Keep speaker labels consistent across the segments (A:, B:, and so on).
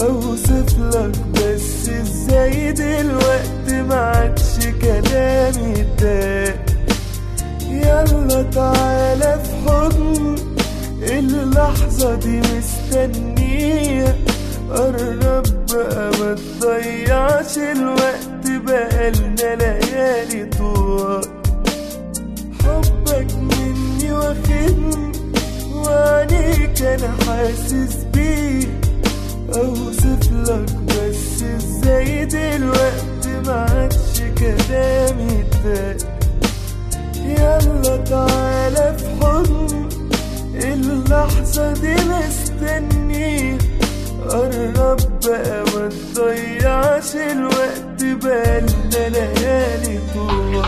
A: اوصف لك بس ازاي دلوقتي ما عادش كلامي ده يلا تعالى في حضن اللحظة دي مستنية قرب بقى ما تضيعش الوقت بقالنا ليالي طوال حبك مني واخدني وعليك انا حاسس بيه اوصف لك بس ازاي دلوقتي ما عادش كلامي ده يلا تعالى في حضن اللحظة دي مستنيه قرب بقى ما تضيعش الوقت بقالنا ليالي طوال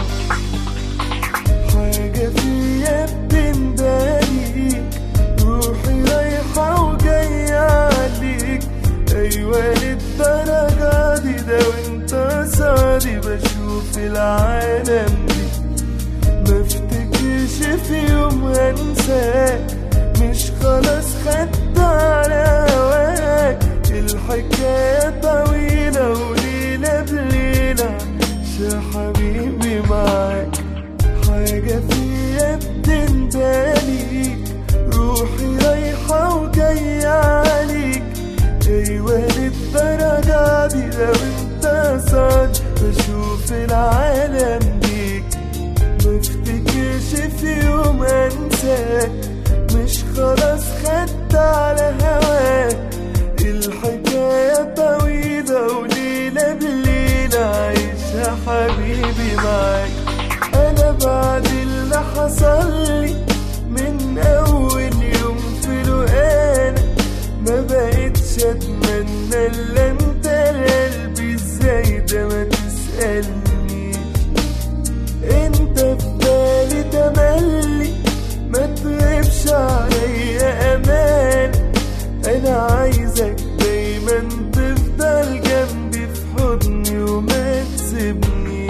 A: حاجة فيا بتنداليك روحي رايحة وجاية عليك أيوة للدرجة دي ده وانت صادي بشوف العالم دي مفتكرش في يوم هنساك مش خلاص خدت على هواك الحكاية طويلة وليلة بليلة يا حبيبي معاك حاجة فيا بتنداليك روحي رايحة وجاية عليك أيوة للدرجة دي لو انت صاد بشوف العالم بيك مفتكرش في يوم انساك مش خلاص خدت على هواك الحكاية طويلة وليلة بليلة عايشة حبيبي معاك أنا بعد اللي حصل لي من أول يوم في لقانا ما بقتش أتمنى إلا أنت لقلبي إزاي ده ما تسألنيش انت في بالي تملي ما تغيبش عليا امان انا عايزك دايما تفضل جنبي في حضني وما تسيبنيش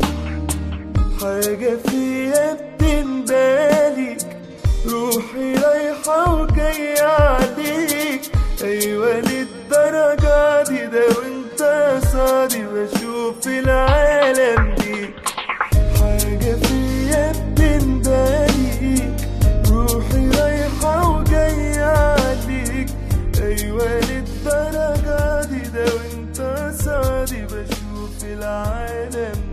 A: حاجة فيا بتنداليك روحي رايحة وجاية عليك أيوة للدرجة دي ده وانت صادي بشوف العالم بيك حاجة فيا بتنداليك روحي رايحة وجاية عليك أيوة للدرجة دي ده وانت صادي بشوف العالم